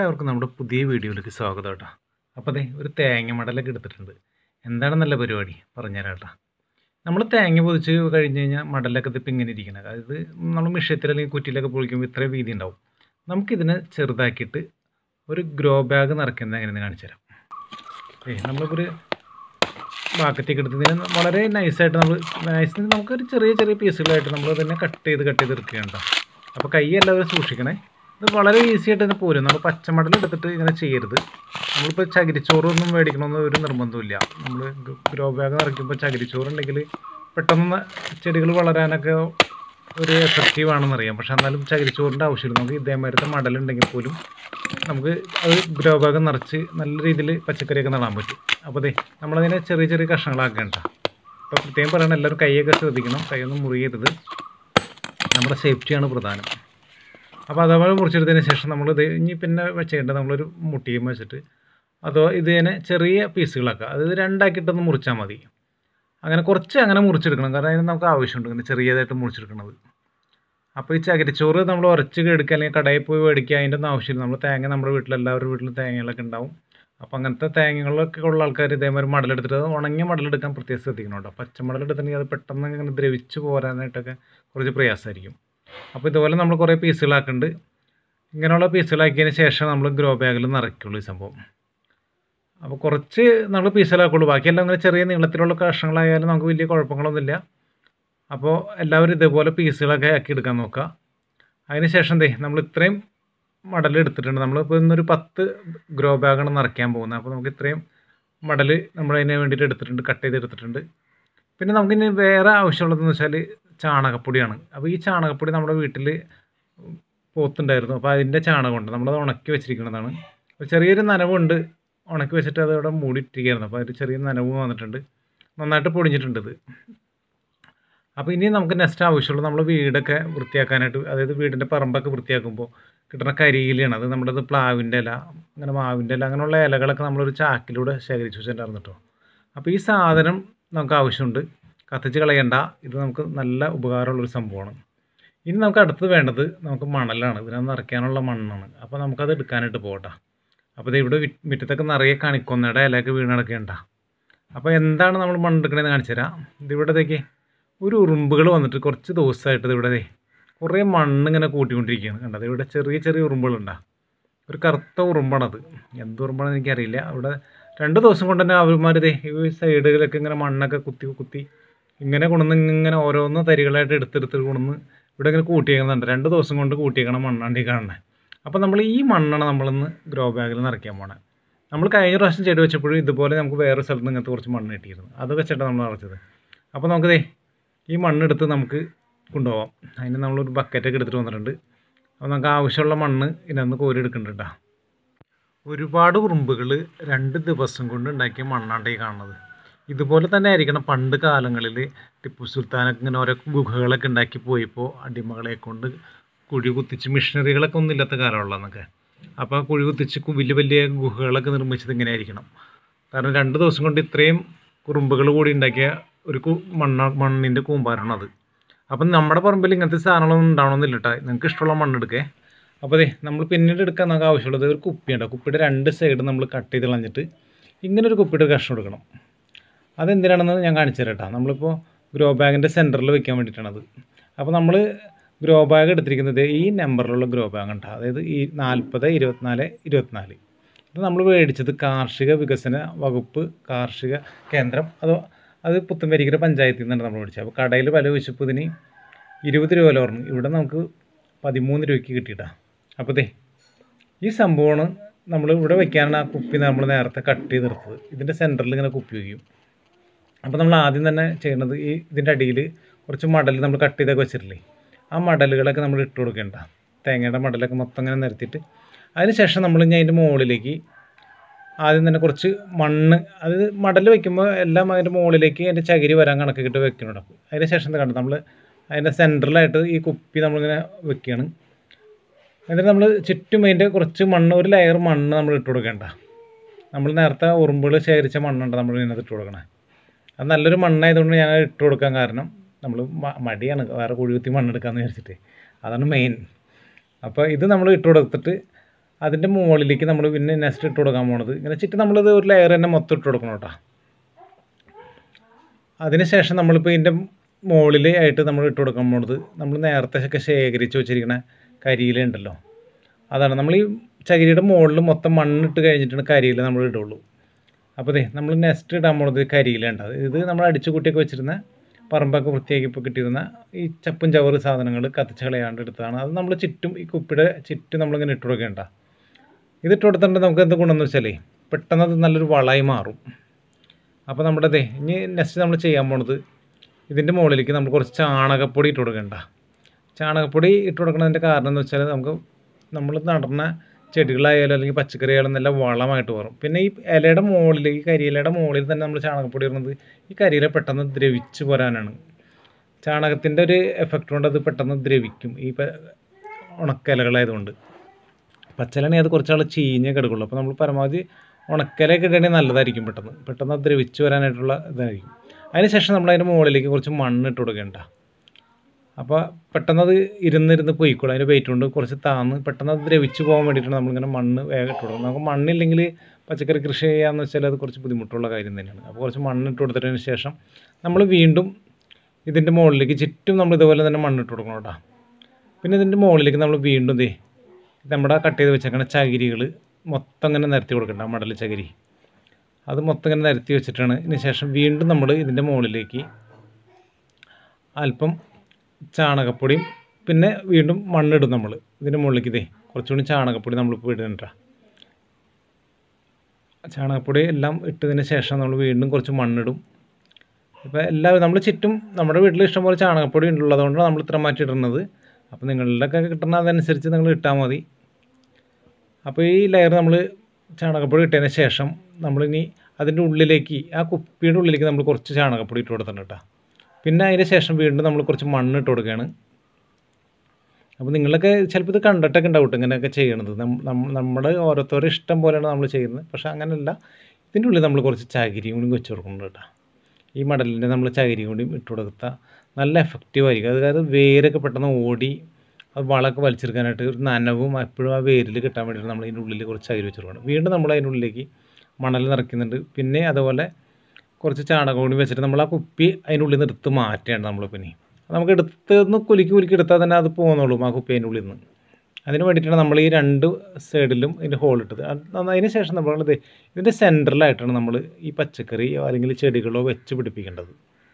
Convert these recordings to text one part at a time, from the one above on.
എല്ലാവർക്കും നമ്മുടെ പുതിയ വീഡിയോയിലേക്ക് സ്വാഗതം കേട്ടോ അപ്പോൾ അതെ ഒരു തേങ്ങ മടലൊക്കെ എടുത്തിട്ടുണ്ട് എന്താണ് നല്ല പരിപാടി പറഞ്ഞുതരാം കേട്ടോ നമ്മൾ തേങ്ങ പൊതിച്ച് കഴിഞ്ഞ് കഴിഞ്ഞാൽ മടലൊക്കെ ഇതിപ്പോൾ ഇങ്ങനെ ഇരിക്കണം അതായത് നമ്മൾ മിഷ്യത്തിൽ അല്ലെങ്കിൽ കുറ്റിയിലൊക്കെ പൊളിക്കുമ്പോൾ ഇത്രയും വീതി ഉണ്ടാവും നമുക്കിതിനെ ചെറുതാക്കിയിട്ട് ഒരു ഗ്രോ ബാഗ് നിറയ്ക്കുന്നത് എങ്ങനെയെന്ന് കാണിച്ചു തരാം ഏയ് നമ്മളിപ്പോൾ ഒരു ബാക്കത്തേക്ക് എടുത്ത് ഇതിനെ വളരെ നൈസായിട്ട് നമ്മൾ നൈസ് നമുക്കൊരു ചെറിയ ചെറിയ പീസുകളായിട്ട് നമ്മൾ തന്നെ കട്ട് ചെയ്ത് കട്ട് ചെയ്ത് എടുക്കുകയാണ് കേട്ടോ അപ്പോൾ കൈ എല്ലാവരും സൂക്ഷിക്കണേ ഇത് വളരെ ഈസി ആയിട്ട് തന്നെ പോരും നമ്മൾ പച്ചമടൽ എടുത്തിട്ട് ഇങ്ങനെ ചെയ്യരുത് നമ്മളിപ്പോൾ ചകിരിച്ചോറൊന്നും മേടിക്കണമെന്ന് ഒരു നിർബന്ധമില്ല നമ്മൾ ഗ്രോ ബാഗ് നിറയ്ക്കുമ്പോൾ ചകിരിച്ചോറ് ഉണ്ടെങ്കിൽ പെട്ടെന്ന് ചെടികൾ വളരാനൊക്കെ ഒരു എഫക്റ്റീവ് ആണെന്നറിയാം പക്ഷെ എന്നാലും ചകിരിച്ചോറിൻ്റെ ആവശ്യമില്ല നമുക്ക് ഇതേമാതിരത്തെ മടലുണ്ടെങ്കിൽ പോലും നമുക്ക് അത് ഗ്രോ ബാഗ് നിറച്ച് നല്ല രീതിയിൽ പച്ചക്കറിയൊക്കെ നടാൻ പറ്റും അപ്പോൾ അതെ നമ്മളതിനെ ചെറിയ ചെറിയ കഷ്ണങ്ങളാക്കേണ്ട അപ്പോൾ പ്രത്യേകം പറയണം എല്ലാവരും കൈയൊക്കെ ശ്രദ്ധിക്കണം കൈയൊന്നും മുറിയരുത് നമ്മുടെ സേഫ്റ്റിയാണ് പ്രധാനം അപ്പോൾ അതേപോലെ മുറിച്ചെടുത്തതിന് ശേഷം നമ്മൾ ഇത് ഇനി പിന്നെ ചെയ്യേണ്ടത് നമ്മളൊരു മുട്ടിയും വെച്ചിട്ട് അതോ ഇത് തന്നെ ചെറിയ പീസുകളാക്കുക അതായത് രണ്ടാക്കിയിട്ടൊന്ന് മുറിച്ചാൽ മതി അങ്ങനെ കുറച്ച് അങ്ങനെ മുറിച്ചെടുക്കണം കാരണം അതിന് നമുക്ക് ആവശ്യമുണ്ട് ഇങ്ങനെ ചെറിയതായിട്ട് മുറിച്ചെടുക്കുന്നത് അപ്പോൾ ഈ ചകിരിച്ചോറ് നമ്മൾ ഉരച്ച് എടുക്കുക അല്ലെങ്കിൽ കടയിൽ പോയി മേടിക്കുക അതിൻ്റെ ഒന്നും ആവശ്യമില്ല നമ്മൾ തേങ്ങ നമ്മുടെ വീട്ടിൽ എല്ലാവരുടെ വീട്ടിലും തേങ്ങകളൊക്കെ ഉണ്ടാവും അപ്പോൾ അങ്ങനത്തെ തേങ്ങകളൊക്കെ ഉള്ള ആൾക്കാർ ഇതേമാതിരി മടലെടുത്തിട്ട് അത് ഉണങ്ങിയ മടലെടുക്കാൻ പ്രത്യേകം ശ്രദ്ധിക്കണം കേട്ടോ പച്ചമടലെടുത്തിട്ടുണ്ടെങ്കിൽ അത് പെട്ടെന്ന് ഇങ്ങനെ ദ്രവിച്ച് പോരാനായിട്ടൊക്കെ കുറച്ച് പ്രയാസമായിരിക്കും അപ്പോൾ ഇതുപോലെ നമ്മൾ കുറേ പീസുകളാക്കുന്നുണ്ട് ഇങ്ങനെയുള്ള പീസുകളാക്കിയതിന് ശേഷം നമ്മൾ ഗ്രോ ബാഗിൽ നിറയ്ക്കുള്ളൂ ഈ സംഭവം അപ്പോൾ കുറച്ച് നമ്മൾ പീസുകളാക്കുള്ളൂ ബാക്കിയെല്ലാം ഇങ്ങനെ ചെറിയ നീളത്തിലുള്ള കഷ്ണങ്ങളായാലും നമുക്ക് വലിയ കുഴപ്പങ്ങളൊന്നുമില്ല അപ്പോൾ എല്ലാവരും ഇതേപോലെ പീസുകളൊക്കെ ആക്കി എടുക്കാൻ നോക്കുക അതിന് ശേഷം ദേ നമ്മൾ ഇത്രയും മടൽ എടുത്തിട്ടുണ്ട് നമ്മളിപ്പോൾ ഇന്നൊരു പത്ത് ഗ്രോ ബാഗാണ് നിറയ്ക്കാൻ പോകുന്നത് അപ്പോൾ നമുക്ക് ഇത്രയും മടൽ നമ്മൾ അതിന് വേണ്ടിയിട്ട് എടുത്തിട്ടുണ്ട് കട്ട് ചെയ്ത് എടുത്തിട്ടുണ്ട് പിന്നെ നമുക്കിനി വേറെ ആവശ്യമുള്ളതെന്ന് വെച്ചാൽ ചാണകപ്പൊടിയാണ് അപ്പോൾ ഈ ചാണകപ്പൊടി നമ്മുടെ വീട്ടിൽ പോത്തുണ്ടായിരുന്നു അപ്പോൾ അതിൻ്റെ ചാണകമുണ്ട് നമ്മളത് ഉണക്കി വെച്ചിരിക്കുന്നതാണ് അപ്പോൾ ചെറിയൊരു നനവുണ്ട് ഉണക്കി വെച്ചിട്ട് അത് അവിടെ മൂടിയിട്ടിരിക്കുകയായിരുന്നു അപ്പോൾ അതിൽ ചെറിയ നനവ് വന്നിട്ടുണ്ട് നന്നായിട്ട് പൊടിഞ്ഞിട്ടുണ്ട് ഇത് അപ്പോൾ ഇനി നമുക്ക് നെക്സ്റ്റ് ആവശ്യമുള്ളത് നമ്മൾ വീടൊക്കെ വൃത്തിയാക്കാനായിട്ട് അതായത് വീടിൻ്റെ പറമ്പൊക്കെ വൃത്തിയാക്കുമ്പോൾ കിട്ടുന്ന കരിയിലാണ് അത് നമ്മുടെ പ്ലാവിൻ്റെ ഇല അങ്ങനെ മാവിൻ്റെ ഇല അങ്ങനെയുള്ള ഇലകളൊക്കെ നമ്മളൊരു ചാക്കിലൂടെ ശേഖരിച്ച് വെച്ചിട്ടുണ്ടായിരുന്നു കേട്ടോ അപ്പോൾ ഈ സാധനം നമുക്ക് ആവശ്യമുണ്ട് കത്തിച്ച് കളയണ്ട ഇത് നമുക്ക് നല്ല ഉപകാരമുള്ളൊരു സംഭവമാണ് ഇനി നമുക്ക് അടുത്ത് വേണ്ടത് നമുക്ക് മണലാണ് ഇതിനകത്ത് നിറയ്ക്കാനുള്ള മണ്ണാണ് അപ്പോൾ നമുക്കത് എടുക്കാനായിട്ട് പോകട്ടെ അപ്പോൾ ഇത് ഇവിടെ മുറ്റത്തൊക്കെ നിറയെ കണിക്കൊന്നയുടെ ഇലയൊക്കെ വീണ് കിടക്കേണ്ട അപ്പോൾ എന്താണ് നമ്മൾ മണ്ണെടുക്കണതെന്ന് കാണിച്ചു തരാം ഇതിവിടത്തേക്ക് ഒരു ഉറുമ്പുകൾ വന്നിട്ട് കുറച്ച് ദിവസമായിട്ട് ഇതിവിടെ കുറേ മണ്ണിങ്ങനെ കൂട്ടിക്കൊണ്ടിരിക്കുകയാണ് കണ്ടത് ഇവിടെ ചെറിയ ചെറിയ ഉറുമ്പുകളുണ്ടാ ഒരു കറുത്ത ഉറുമ്പാണത് എന്ത് ഉറുമ്പാണെന്ന് എനിക്കറിയില്ല അവിടെ രണ്ട് ദിവസം കൊണ്ട് തന്നെ അവന്മാർ ഇതേ ഈ സൈഡുകളൊക്കെ ഇങ്ങനെ മണ്ണൊക്കെ കുത്തി കുത്തി ഇങ്ങനെ കൊണ്ടുവന്ന് ഇങ്ങനെ ഓരോന്ന് തരികളായിട്ട് എടുത്തെടുത്ത് കൊണ്ടുവന്ന് ഇവിടെ ഇങ്ങനെ കൂട്ടിയേക്കുന്നുണ്ട് രണ്ട് ദിവസം കൊണ്ട് കൂട്ടിയേക്കണം മണ്ണാണ്ടി കാണണേ അപ്പോൾ നമ്മൾ ഈ മണ്ണാണ് നമ്മളിന്ന് ഗ്രോ ബാഗിൽ നിറയ്ക്കാൻ പോണത് നമ്മൾ കഴിഞ്ഞ പ്രാവശ്യം ചെടി വെച്ചപ്പോഴും ഇതുപോലെ നമുക്ക് വേറെ സ്ഥലത്ത് നിന്ന് ഇങ്ങനത്തെ കുറച്ച് മണ്ണ് കിട്ടിയിരുന്നു അത് വെച്ചിട്ടാണ് നമ്മൾ നിറച്ചത് അപ്പോൾ നമുക്കിതേ ഈ മണ്ണെടുത്ത് നമുക്ക് കൊണ്ടുപോകാം അതിന് നമ്മളൊരു ബക്കറ്റൊക്കെ എടുത്തിട്ട് വന്നിട്ടുണ്ട് അപ്പോൾ നമുക്ക് ആവശ്യമുള്ള മണ്ണ് ഇതിനകത്ത് കോരി എടുക്കുന്നുണ്ട് ഒരുപാട് ഉറുമ്പുകൾ രണ്ട് ദിവസം കൊണ്ട് ഉണ്ടാക്കിയ മണ്ണാണ്ട് ഈ കാണുന്നത് ഇതുപോലെ തന്നെ ആയിരിക്കണം പണ്ട് കാലങ്ങളിൽ ടിപ്പു സുൽത്താനൊക്കെ ഇങ്ങനെ ഓരോ ഗുഹകളൊക്കെ ഉണ്ടാക്കി പോയപ്പോൾ അടിമകളെ കൊണ്ട് കുഴി കുത്തിച്ച് മിഷനറികളൊക്കെ ഒന്നും ഇല്ലാത്ത കാലമുള്ളതെന്നൊക്കെ അപ്പോൾ കുഴി കുത്തിച്ച് വലിയ വലിയ ഗുഹകളൊക്കെ നിർമ്മിച്ചത് ഇങ്ങനെ ആയിരിക്കണം കാരണം രണ്ട് ദിവസം കൊണ്ട് ഇത്രയും കുറുമ്പുകൾ കൂടി ഉണ്ടാക്കിയ ഒരു മണ്ണ മണ്ണിൻ്റെ കൂമ്പാരമാണ് അത് അപ്പം നമ്മുടെ പറമ്പിൽ ഇങ്ങനത്തെ സാധനങ്ങളൊന്നും ഉണ്ടാവണമെന്നില്ല കേട്ടോ നിങ്ങൾക്ക് ഇഷ്ടമുള്ള മണ്ണെടുക്കേ അപ്പോൾ അതെ നമ്മൾ പിന്നീട് എടുക്കാൻ നമുക്ക് ആവശ്യമുള്ളത് ഒരു കുപ്പിയുണ്ട് കുപ്പിയുടെ രണ്ട് സൈഡ് നമ്മൾ കട്ട് ചെയ്ത് കളഞ്ഞിട്ട് ഇങ്ങനെ ഒരു കുപ്പിയുടെ കഷ്ണം എടുക്കണം അതെന്തിനാണെന്ന് ഞാൻ കാണിച്ചു തരാം കേട്ടോ നമ്മളിപ്പോൾ ഗ്രോ ബാഗിൻ്റെ സെൻറ്ററിൽ വെക്കാൻ വേണ്ടിയിട്ടാണത് അപ്പോൾ നമ്മൾ ഗ്രോ ബാഗ് എടുത്തിരിക്കുന്നത് ഈ നമ്പറിലുള്ള ഗ്രോ ബാഗ് ഉണ്ട് അതായത് ഈ നാൽപ്പത് ഇരുപത്തിനാല് ഇരുപത്തിനാല് ഇത് നമ്മൾ മേടിച്ചത് കാർഷിക വികസന വകുപ്പ് കാർഷിക കേന്ദ്രം അതോ അത് പുത്തുമ്പരിക്കര പഞ്ചായത്തിൽ നിന്നാണ് നമ്മൾ മേടിച്ചത് അപ്പോൾ കടയിൽ വില വെച്ചപ്പോൾ ഇതിന് ഇരുപത് രൂപ വില പറഞ്ഞു ഇവിടെ നമുക്ക് പതിമൂന്ന് രൂപയ്ക്ക് കിട്ടിയിട്ടാണ് അപ്പോൾ ദേ ഈ സംഭവമാണ് നമ്മൾ ഇവിടെ വെക്കാനാണ് ആ കുപ്പി നമ്മൾ നേരത്തെ കട്ട് ചെയ്തെടുത്തത് ഇതിൻ്റെ സെൻറ്ററിൽ ഇങ്ങനെ കുപ്പി വയ്ക്കും അപ്പോൾ നമ്മൾ ആദ്യം തന്നെ ചെയ്യുന്നത് ഈ ഇതിൻ്റെ അടിയിൽ കുറച്ച് മടൽ നമ്മൾ കട്ട് ചെയ്തൊക്കെ വെച്ചിട്ടില്ലേ ആ മടലുകളൊക്കെ നമ്മൾ ഇട്ട് കൊടുക്കേണ്ട തേങ്ങയുടെ മടലൊക്കെ മൊത്തം ഇങ്ങനെ നിരത്തിയിട്ട് അതിന് ശേഷം നമ്മൾ ഇനി അതിൻ്റെ മുകളിലേക്ക് ആദ്യം തന്നെ കുറച്ച് മണ്ണ് അത് മടൽ വെക്കുമ്പോൾ എല്ലാം അതിൻ്റെ മുകളിലേക്ക് അതിൻ്റെ ചകിരി വരാൻ കണക്കിട്ട് വെക്കുന്നുണ്ട് അതിന് ശേഷം എന്താ കണ്ടത് നമ്മൾ അതിൻ്റെ സെൻറ്ററിലായിട്ട് ഈ കുപ്പി നമ്മളിങ്ങനെ വെക്കുകയാണ് എന്നിട്ട് നമ്മൾ ചുറ്റും അതിൻ്റെ കുറച്ച് മണ്ണ് ഒരു ലെയർ മണ്ണ് നമ്മൾ ഇട്ട് കൊടുക്കേണ്ട നമ്മൾ നേരത്തെ ഉറുമ്പുകൾ ശേഖരിച്ച മണ്ണുണ്ട് നമ്മൾ ഇതിനകത്ത് ഇട്ട് കൊടുക്കണേ അത് നല്ലൊരു മണ്ണായതുകൊണ്ട് ഞാൻ ഇട്ട് കൊടുക്കാൻ കാരണം നമ്മൾ മടിയാണ് വേറെ കുഴി കുത്തി മണ്ണെടുക്കാമെന്ന് വിചാരിച്ചിട്ട് അതാണ് മെയിൻ അപ്പോൾ ഇത് നമ്മൾ ഇട്ട് കൊടുത്തിട്ട് അതിൻ്റെ മുകളിലേക്ക് നമ്മൾ പിന്നെ നെക്സ്റ്റ് ഇട്ട് കൊടുക്കാൻ പോണത് ഇങ്ങനെ ചുറ്റും നമ്മളിത് ഒരു ലെയർ തന്നെ മൊത്തം ഇട്ട് കൊടുക്കണം കേട്ടോ അതിനുശേഷം നമ്മളിപ്പോൾ ഇതിൻ്റെ മുകളിൽ ആയിട്ട് നമ്മൾ ഇട്ട് കൊടുക്കാൻ പോണത് നമ്മൾ നേരത്തെ ഒക്കെ ശേഖരിച്ച് വെച്ചിരിക്കുന്ന കരിയില ഉണ്ടല്ലോ അതാണ് നമ്മൾ ഈ ചകിരിയുടെ മുകളിൽ മൊത്തം മണ്ണിട്ട് കഴിഞ്ഞിട്ടാണ് കരിയില നമ്മൾ ഇടുള്ളൂ അപ്പോൾ ദേ നമ്മൾ നെക്സ്റ്റ് ഇടാൻ പോണത് കരിയില ഉണ്ട് അത് ഇത് നമ്മൾ അടിച്ചു കൂട്ടിയൊക്കെ വെച്ചിരുന്ന പറമ്പൊക്കെ വൃത്തിയാക്കി ഇപ്പോൾ കിട്ടിയിരുന്ന ഈ ചപ്പും ചവറ് സാധനങ്ങൾ കത്തിച്ച് കളയാണ്ട് എടുത്തതാണ് അത് നമ്മൾ ചുറ്റും ഈ കുപ്പിയുടെ ചുറ്റും നമ്മളിങ്ങനെ ഇട്ട് കൊടുക്കേണ്ട ഇത് ഇട്ട് കൊടുത്തിട്ട് നമുക്ക് എന്ത് ഗുണമെന്ന് വെച്ചാലേ പെട്ടെന്ന് അത് നല്ലൊരു വളമായി മാറും അപ്പോൾ നമ്മുടെ ദേ ഇനി നെക്സ്റ്റ് നമ്മൾ ചെയ്യാൻ പോണത് ഇതിൻ്റെ മുകളിലേക്ക് നമ്മൾ കുറച്ച് ചാണകപ്പൊടി ഇട്ട് കൊടുക്കണ്ട ചാണകപ്പൊടി ഇട്ട് കൊടുക്കുന്നതിൻ്റെ കാരണം എന്ന് വെച്ചാൽ നമുക്ക് നമ്മൾ നടന്ന ചെടികളായാലും അല്ലെങ്കിൽ പച്ചക്കറി ആയാലും നല്ല വളമായിട്ട് വരും പിന്നെ ഈ ഇലയുടെ മുകളിൽ ഈ കരിയിലയുടെ മുകളിൽ തന്നെ നമ്മൾ ചാണകപ്പൊടി ഇടുന്നത് ഈ കരിയില പെട്ടെന്ന് ദ്രവിച്ച് പോരാനാണ് ചാണകത്തിൻ്റെ ഒരു എഫക്റ്റ് കൊണ്ട് അത് പെട്ടെന്ന് ദ്രവിക്കും ഈ പ- ഉണക്കയിലകളായതുകൊണ്ട് പച്ചലാണെങ്കിൽ അത് കുറച്ചാൾ ചീഞ്ഞേ കിടക്കുള്ളൂ അപ്പോൾ നമ്മൾ പരമാവധി ഉണക്കലൊക്കെ ഇടണമെങ്കിൽ നല്ലതായിരിക്കും പെട്ടെന്ന് പെട്ടെന്ന് അത് ദ്രവിച്ച് വരാനായിട്ടുള്ള ഇതായിരിക്കും അതിനുശേഷം നമ്മൾ അതിൻ്റെ മുകളിലേക്ക് കുറച്ച് മണ്ണ് ഇട്ട് കൊടുക്കേണ്ട അപ്പോൾ പെട്ടെന്ന് അത് ഇരുന്നിരുന്ന് പോയിക്കോളും അതിൻ്റെ വെയിറ്റ് കൊണ്ട് കുറച്ച് താന്ന് പെട്ടെന്ന് അത് ദ്രവിച്ച് പോകാൻ വേണ്ടിയിട്ടാണ് നമ്മളിങ്ങനെ മണ്ണ് വേഗം ഇട്ട് കൊടുക്കുന്നത് നമുക്ക് മണ്ണില്ലെങ്കിൽ പച്ചക്കറി കൃഷി ചെയ്യാന്ന് വെച്ചാൽ അത് കുറച്ച് ബുദ്ധിമുട്ടുള്ള കാര്യം തന്നെയാണ് അപ്പോൾ കുറച്ച് മണ്ണ് ഇട്ട് കൊടുത്തതിന് ശേഷം നമ്മൾ വീണ്ടും ഇതിൻ്റെ മുകളിലേക്ക് ചുറ്റും നമ്മൾ ഇതുപോലെ തന്നെ മണ്ണ് ഇട്ട് കൊടുക്കണം കേട്ടോ പിന്നെ ഇതിൻ്റെ മുകളിലേക്ക് നമ്മൾ വീണ്ടും ദേ നമ്മുടെ കട്ട് ചെയ്ത് വെച്ചേക്കണ ചകിരികൾ മൊത്തം ഇങ്ങനെ നിരത്തി കൊടുക്കണ്ട മടൽ ചകിരി അത് മൊത്തം ഇങ്ങനെ നിരത്തി വെച്ചിട്ടാണ് ഇതിന് ശേഷം വീണ്ടും നമ്മൾ ഇതിൻ്റെ മുകളിലേക്ക് അല്പം ചാണകപ്പൊടിയും പിന്നെ വീണ്ടും മണ്ണിടും നമ്മൾ ഇതിൻ്റെ മുകളിലേക്ക് ഇതേ കുറച്ചുകൂടി ചാണകപ്പൊടി നമ്മളിപ്പോൾ ഇടുന്നുണ്ട ചാണകപ്പൊടി എല്ലാം ഇട്ടതിന് ശേഷം നമ്മൾ വീണ്ടും കുറച്ച് മണ്ണിടും ഇപ്പോൾ എല്ലാവരും നമ്മൾ ചുറ്റും നമ്മുടെ വീട്ടിൽ ഇഷ്ടംപോലെ ചാണകപ്പൊടി ഉള്ളതുകൊണ്ടാണ് നമ്മൾ ഇത്ര മാറ്റി ഇടുന്നത് അപ്പോൾ നിങ്ങളുടെയൊക്കെ കിട്ടുന്ന അതനുസരിച്ച് നിങ്ങൾ ഇട്ടാൽ മതി അപ്പോൾ ഈ ലെയർ നമ്മൾ ചാണകപ്പൊടി ഇട്ടതിന് ശേഷം നമ്മളിനി അതിൻ്റെ ഉള്ളിലേക്ക് ആ കുപ്പിയുടെ ഉള്ളിലേക്ക് നമ്മൾ കുറച്ച് ചാണകപ്പൊടി ഇട്ട് കൊടുത്തിട്ടുണ്ട് കേട്ടോ പിന്നെ അതിന് ശേഷം വീണ്ടും നമ്മൾ കുറച്ച് മണ്ണ് ഇട്ട് കൊടുക്കുകയാണ് അപ്പോൾ നിങ്ങളൊക്കെ ചിലപ്പോൾ ഇത് കണ്ടിട്ടൊക്കെ ഉണ്ടാവും കേട്ടോ ഇങ്ങനെയൊക്കെ ചെയ്യണത് നം- നം- നമ്മുടെ ഓരോരുത്തരുടെ ഇഷ്ടം പോലെയാണ് നമ്മൾ ചെയ്യുന്നത് പക്ഷേ അങ്ങനെയല്ല ഇതിൻ്റെ ഉള്ളിൽ നമ്മൾ കുറച്ച് ചകിരിയും കൂടി വെച്ച് കൊടുക്കുന്നുണ്ട് കേട്ടോ ഈ മടലിൻ്റെ നമ്മൾ ചകിരിയും കൂടി ഇട്ട് കൊടുത്താൽ നല്ല എഫക്റ്റീവ് ആയിരിക്കും അത് കാരണം വേരൊക്കെ പെട്ടെന്ന് ഓടി അത് വളമൊക്കെ വലിച്ചെടുക്കാനായിട്ട് ഒരു നനവും എപ്പോഴും ആ വേരിൽ കിട്ടാൻ വേണ്ടിയിട്ട് നമ്മൾ ഇതിൻ്റെ ഉള്ളിൽ കുറച്ച് ചകിരി വെച്ച് കൊടുക്കണം വീണ്ടും നമ്മൾ അതിൻ്റെ ഉള്ളിലേക്ക് മണൽ നിറയ്ക്കുന്നുണ്ട് പിന്നെ അതുപോലെ കുറച്ച് ചാണകം കൂടി വെച്ചിട്ട് നമ്മൾ ആ കുപ്പി അതിൻ്റെ ഉള്ളിൽ നിന്ന് എടുത്ത് മാറ്റേണ്ട നമ്മൾ പിന്നെ നമുക്ക് എടുത്ത് ഒന്ന് കുലുക്കി കുലുക്കി എടുത്താൽ തന്നെ അത് പോകുന്നുള്ളൂ ആ കുപ്പി അതിൻ്റെ ഉള്ളിൽ നിന്ന് അതിന് വേണ്ടിയിട്ടാണ് നമ്മൾ ഈ രണ്ട് സൈഡിലും ഇതിൻ്റെ ഹോൾ ഇട്ടത് അത് അതിന് ശേഷം നമ്മൾ ദേ ഇതിൻ്റെ സെൻറ്ററിലായിട്ടാണ് നമ്മൾ ഈ പച്ചക്കറിയോ അല്ലെങ്കിൽ ചെടികളോ വെച്ച് പിടിപ്പിക്കേണ്ടത്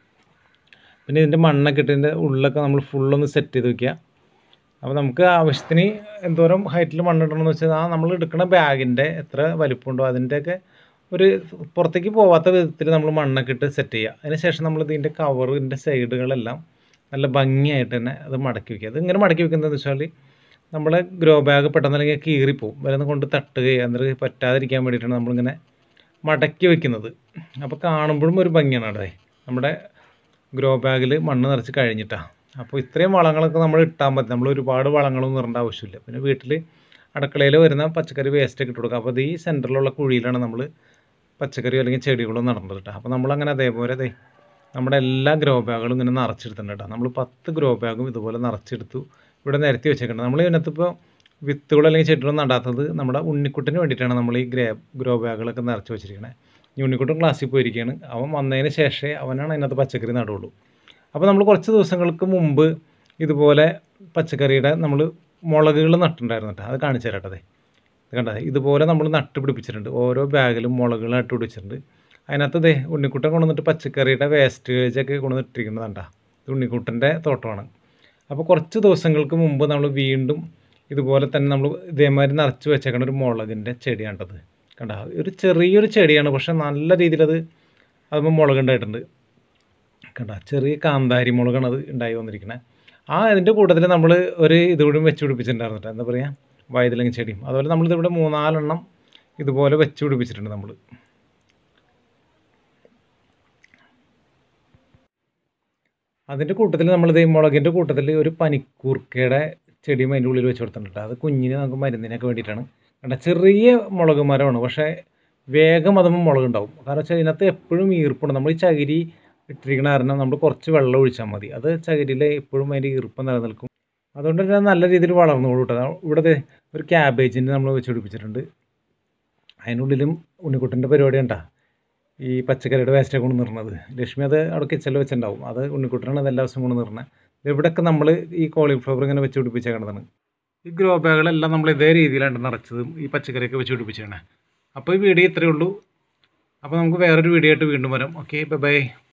പിന്നെ ഇതിൻ്റെ മണ്ണൊക്കെ ഇട്ട് ഇതിൻ്റെ ഉള്ളൊക്കെ നമ്മൾ ഫുള്ളൊന്ന് സെറ്റ് ചെയ്ത് വെക്കുക അപ്പോൾ നമുക്ക് ആവശ്യത്തിന് എന്തോരം ഹൈറ്റിൽ മണ്ണിടണമെന്ന് വെച്ചാൽ ആ നമ്മൾ എടുക്കുന്ന ബാഗിൻ്റെ എത്ര വലിപ്പമുണ്ടോ അതിൻ്റെയൊക്കെ ഒരു പുറത്തേക്ക് പോവാത്ത വിധത്തിൽ നമ്മൾ മണ്ണൊക്കെ ഇട്ട് സെറ്റ് ചെയ്യുക അതിന് ശേഷം നമ്മൾ ഇതിൻ്റെ കവറിൻ്റെ സൈഡുകളെല്ലാം നല്ല ഭംഗിയായിട്ട് തന്നെ അത് മടക്കി വയ്ക്കുക അത് ഇങ്ങനെ മടക്കി വെക്കുന്നതെന്ന് വെച്ചാൽ നമ്മളെ ഗ്രോ ബാഗ് പെട്ടെന്ന് അല്ലെങ്കിൽ കീറിപ്പോവും വല്ലതും കൊണ്ട് തട്ടുകയോ എന്നിട്ട് പറ്റാതിരിക്കാൻ വേണ്ടിയിട്ടാണ് നമ്മളിങ്ങനെ മടക്കി വെക്കുന്നത് അപ്പോൾ കാണുമ്പോഴും ഒരു ഭംഗിയാണ് അവിടെ നമ്മുടെ ഗ്രോ ബാഗിൽ മണ്ണ് നിറച്ച് കഴിഞ്ഞിട്ടാണ് അപ്പോൾ ഇത്രയും വളങ്ങളൊക്കെ നമ്മൾ ഇട്ടാൽ മതി നമ്മൾ ഒരുപാട് വളങ്ങളൊന്നും ഇടേണ്ട ആവശ്യമില്ല പിന്നെ വീട്ടിൽ അടുക്കളയിൽ വരുന്ന പച്ചക്കറി വേസ്റ്റൊക്കെ ഇട്ട് കൊടുക്കുക അപ്പോൾ അത് ഈ സെൻറ്ററിലുള്ള കുഴിയിലാണ് നമ്മൾ പച്ചക്കറിയോ അല്ലെങ്കിൽ ചെടികളോ നടേണ്ടത് കേട്ടോ അപ്പോൾ നമ്മളങ്ങനെ അതേപോലെ ദേ നമ്മുടെ എല്ലാ ഗ്രോ ബാഗുകളും ഇങ്ങനെ നിറച്ചെടുത്തിട്ടുണ്ട് കേട്ടോ നമ്മൾ പത്ത് ഗ്രോ ബാഗും ഇതുപോലെ നിറച്ചെടുത്തു ഇവിടെ നിരത്തി വെച്ചേക്കുന്നത് നമ്മൾ ഇതിനകത്തിപ്പോൾ വിത്തുകൾ അല്ലെങ്കിൽ ചെടികളൊന്നും നടാത്തത് നമ്മുടെ ഉണ്ണിക്കുട്ടിന് വേണ്ടിയിട്ടാണ് നമ്മൾ ഈ ഗ്രേ ഗ്രോ ബാഗുകളൊക്കെ നിറച്ച് വെച്ചിരിക്കുന്നത് ഈ ഉണ്ണിക്കുട്ടൻ ക്ലാസ്സിൽ പോയിരിക്കുകയാണ് അവൻ വന്നതിന് ശേഷമേ അവനാണ് അതിനകത്ത് പച്ചക്കറി നടുള്ളൂ അപ്പോൾ നമ്മൾ കുറച്ച് ദിവസങ്ങൾക്ക് മുമ്പ് ഇതുപോലെ പച്ചക്കറിയുടെ നമ്മൾ മുളകുകൾ നട്ടിട്ടുണ്ടായിരുന്നു കേട്ടോ അത് കാണിച്ചു തരാം കേട്ടോ അതെ ഇത് കണ്ടോ ഇതുപോലെ നമ്മൾ നട്ട് പിടിപ്പിച്ചിട്ടുണ്ട് ഓരോ ബാഗിലും മുളകുകൾ നട്ട് പിടിച്ചിട്ടുണ്ട് അതിനകത്ത് ദേ ഉണ്ണിക്കുട്ടൻ കൊണ്ടുവന്നിട്ട് പച്ചക്കറിയുടെ വേസ്റ്റേജൊക്കെ കൊണ്ടുവന്നിട്ടിരിക്കുന്നത് കണ്ടാ ഇത് ഉണ്ണിക്കുട്ടൻ്റെ തോട്ടമാണ് അപ്പോൾ കുറച്ച് ദിവസങ്ങൾക്ക് മുമ്പ് നമ്മൾ വീണ്ടും ഇതുപോലെ തന്നെ നമ്മൾ ഇതേമാതിരി നിറച്ച് വെച്ചേക്കണ ഒരു മുളകിൻ്റെ ചെടിയാണ്ടത് കണ്ട ഒരു ചെറിയൊരു ചെടിയാണ് പക്ഷെ നല്ല രീതിയിൽ അത് അതുമ്പോൾ മുളകുണ്ടായിട്ടുണ്ട് കണ്ട ചെറിയ കാന്താരി മുളകാണ് അത് ഉണ്ടായി വന്നിരിക്കുന്നത് ആ ഇതിൻ്റെ കൂട്ടത്തിൽ നമ്മൾ ഒരു ഇതുകൂടി വെച്ച് പിടിപ്പിച്ചിട്ടുണ്ടായിരുന്നു കേട്ടോ എന്താ പറയുക വയതിലങ്ങി ചെടിയും അതുപോലെ നമ്മളിതിവിടെ മൂന്നാലെണ്ണം ഇതുപോലെ വെച്ച് പിടിപ്പിച്ചിട്ടുണ്ട് നമ്മൾ അതിൻ്റെ കൂട്ടത്തിൽ നമ്മളിത് ഈ മുളകിൻ്റെ കൂട്ടത്തിൽ ഒരു പനിക്കൂർക്കയുടെ ചെടിയും അതിൻ്റെ ഉള്ളിൽ വെച്ച് കൊടുത്തിട്ടുണ്ട് അത് കുഞ്ഞിന് നമുക്ക് മരുന്നിനൊക്കെ വേണ്ടിയിട്ടാണ് കണ്ട ചെറിയ മുളക് മരമാണ് പക്ഷേ വേഗം അതുമ്പോൾ മുളക് ഉണ്ടാവും കാരണം വെച്ചാൽ ഇതിനകത്ത് എപ്പോഴും ഈർപ്പുണ്ട് നമ്മൾ ഈ ചകിരി ഇട്ടിരിക്കണ കാരണം നമ്മൾ കുറച്ച് വെള്ളം ഒഴിച്ചാൽ മതി അത് ചകിരിയിൽ എപ്പോഴും അതിൻ്റെ ഈർപ്പം നിലനിൽക്കും അതുകൊണ്ട് തന്നെ നല്ല രീതിയിൽ വളർന്നോളൂ കേട്ടോ ഇവിടെ ദേ ഒരു ക്യാബേജിൻ്റെ നമ്മൾ വെച്ച് പിടിപ്പിച്ചിട്ടുണ്ട് അതിനുള്ളിലും ഉണ്ണിക്കുട്ടൻ്റെ പരിപാടി ഉണ്ടാ ഈ പച്ചക്കറിയുടെ വേസ്റ്റൊക്കെ കൊണ്ട് നിർന്നത് ലക്ഷ്മി അത് അവിടെ കിച്ചണിൽ വെച്ചിട്ടുണ്ടാവും അത് ഉണ്ണിക്കുട്ടനാണ് അത് എല്ലാ ദിവസവും കൊണ്ട് നിർന്നത് ഇവിടെയൊക്കെ നമ്മൾ ഈ കോളിഫ്ലവർ ഇങ്ങനെ വെച്ച് പിടിപ്പിച്ചേക്കണതാണ് ഈ ഗ്രോ ബാഗുകളെല്ലാം നമ്മൾ ഇതേ രീതിയിലാണ് നിറച്ചതും ഈ പച്ചക്കറിയൊക്കെ വെച്ച് പിടിപ്പിച്ചേക്കണേ അപ്പോൾ ഈ വീഡിയോ ഇത്രയേ ഉള്ളൂ അപ്പോൾ നമുക്ക് വേറൊരു വീഡിയോ ആയിട്ട് വീണ്ടും വരാം ഓക്കെ ബൈ ബൈ